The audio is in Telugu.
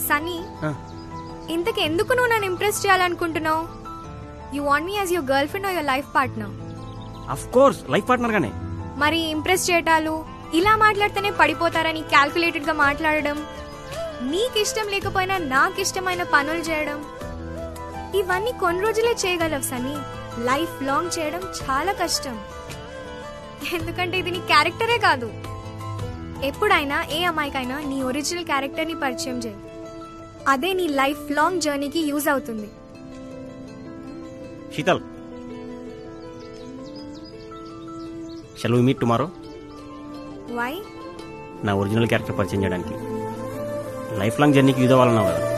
సన్నీ ఇంతకు ఎందుకు నువ్వు నన్ను ఇంప్రెస్ చేయాలనుకుంటున్నావు you want me as your girlfriend or your life partner of course life partner గానే మరి ఇంప్రెస్ చేయటాలు ఇలా మాట్లాడితేనే పడిపోతారని క్యాల్కులేటెడ్ గా మాట్లాడడం నీకు ఇష్టం లేకపోయినా నాకు ఇష్టమైన పనులు చేయడం ఇవన్నీ కొన్ని రోజులే చేయగలవు సన్నీ లైఫ్ లాంగ్ చేయడం చాలా కష్టం ఎందుకంటే ఇది నీ క్యారెక్టరే కాదు ఎప్పుడైనా ఏ అమ్మాయికైనా నీ ఒరిజినల్ క్యారెక్టర్ని పరిచయం చేయి అదే నీ లైఫ్ లాంగ్ జర్నీకి యూజ్ అవుతుంది Sheetal shall we meet tomorrow why నా ఒరిజినల్ క్యారెక్టర్ పరిచయం చేయడానికి లైఫ్ లాంగ్ జర్నీకి యూజ్ అవ్వాలన్నావు కదా